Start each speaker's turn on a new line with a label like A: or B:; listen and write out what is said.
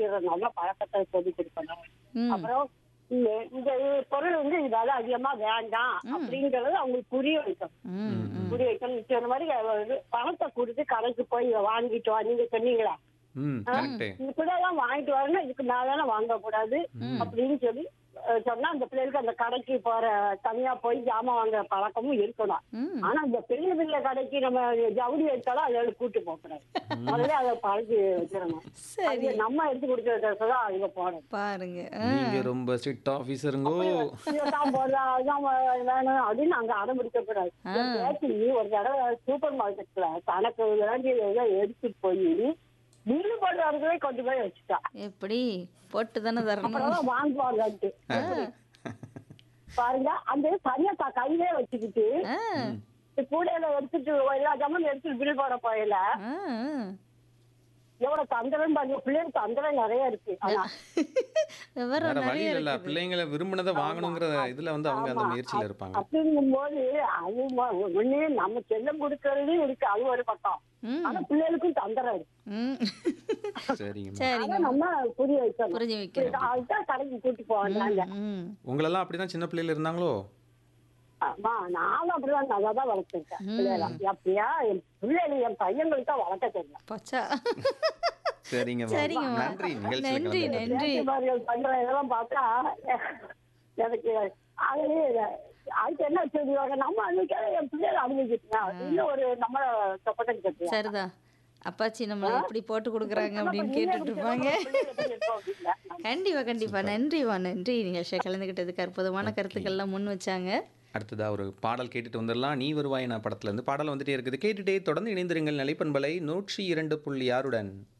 A: செய்யற நல்ல பழக்கத்தை சொல்லி கொடுக்கணும்
B: ம்
A: அப்புறம் இந்த இந்த பொருள் வந்து இதால அதிகமா வேண்டாம் அப்படிங்கறது அவங்களுக்கு புரிய வைக்கணும்
B: ம் ம்
A: புரிய வைக்கணும் சொன்ன மாதிரி அது பணத்தை கொடுத்து கடைக்கு போய் இதை வாங்கிட்டு வா நீங்க சொன்னீங்களா
C: ம் கரெக்டு
A: இப்படிதான் வாங்கிட்டு வரணும் இதுக்கு மேல வாங்க கூடாது அப்படின்னு சொல்லி அஹ், சொன்னா அந்த பிள்ளைகளுக்கு அந்த கடைக்கு போற தனியா போய் ஜாமான் வாங்குற பழக்கமும் இருக்கணும்
B: ம்
A: ஆனா இந்த பெரிய பெரிய கடைக்கு நம்ம ஜவுளி எடுத்தாலும் அதோட கூட்டு போக கூடாது முதல்ல அதை பழக்கி வச்சிடணும்
B: சரி
A: அது நம்ம எடுத்து கொடுக்குற ட்ரெஸ் தான் அதுல போடணும்
B: பாருங்க ஆ,
C: நீங்க ரொம்ப ஸ்ட்ரிக்ட் ஆஃபீஸருங்கோ
A: இதுதான் போடுறா, அதுதான் வேணும் அப்படின்னு அங்க அடம்பிடிக்க கூடாது என் பேத்தி ஒரு தடவை சூப்பர் மார்க்கெட்ல தனக்கு வேண்டியதை எல்லாம் எடுத்துட்டு போய் பில்லு போடுறவர்களே கொண்டு போய் வச்சுட்டா
B: எப்படி போட்டு தானே தரணும்
A: அப்புறம் வாங்குவாங்கன்ட்டு பாருங்க அந்த சரியா த- கையிலே வச்சுக்கிட்டு
B: ஆ,
A: கூடையில எடுத்துட்டு எல்லா ஜாமும் எடுத்துட்டு பில் போட போயில
B: ஆ, ஆ.
A: எவ்வளவு தந்திரம் பாருங்க பிள்ளைங்க தந்திரம் நிறைய இருக்கு ஆனா
B: விவரம்
C: வேற வழி
B: நிறைய
C: இல்ல
B: இருக்குது
C: பிள்ளைங்களை விரும்பினதை வாங்கணுங்கிற இதுல வந்து அவங்க அந்த முயற்சியில இருப்பாங்க
A: அப்படிங்கும் போது அது ம- ஒண்ணு நம்ம செல்லம் கொடுக்கறதுலயும் இருக்கு அது ஒரு பக்கம்
B: ம்
A: ஆனா பிள்ளைகளுக்கும் தந்திரம் இருக்கு
B: ம்
C: சரிங்கம்மா
B: சரிங்க
A: அதை நம்ம புரிய வைக்கணும்
B: புரிஞ்சு வைக்கிறேன்
A: அதுதான் கடைக்கு கூட்டி போவாங்க
B: ம்
C: உங்களெல்லாம் அப்படிதான் சின்ன பிள்ளையில இருந்தாங்களோ
A: ஆமா நானும் அப்படிதான் நல்லா தான் வளர்த்துருக்கேன் பிள்ளைகளை எப்படியா என் பிள்ளைகள் என் பையங்களுக்கு தான் வளர்க்க தெரியல
B: பச்சா
C: சரிங்கம்மா
B: சரிங்கம்மா.
C: நன்றி நிகழ்ச்சியில
B: நன்றி
C: கலந்து
B: நன்றி
A: பேச்சுமார்கள் பண்ற இதெல்லாம் பார்த்தா எனக்கு அது அதுக்கு என்ன சொல்லுவாங்க நம்ம அன்னைக்கு என் பிள்ளைகள் அனுபவிச்சுட்டா இன்னும் ஒரு நம்ம சொப்பட்டம் கட்டியா
B: சரிதான் அப்பாச்சி நம்ம எப்படி போட்டு கொடுக்குறாங்க அப்படின்னு கேட்டுட்டு இருப்பாங்க கண்டிப்பா கண்டிப்பா நன்றிவா நன்றி நிகழ்ச்சியை கலந்துக்கிட்டதுக்கு அற்புதமான கருத்துக்கள்லாம் முன் வச்சாங்க
C: அடுத்ததா ஒரு பாடல் கேட்டுட்டு வந்துடலாம் நீ வருவாய் நான் படத்துல இருந்து பாடல் வந்துட்டே இருக்குது கேட்டுட்டே தொடர்ந்து இணைந்திருங்கள் நிலைப்பண்பலை நூற்றி இரண்டு புள்ளி ஆறுடன்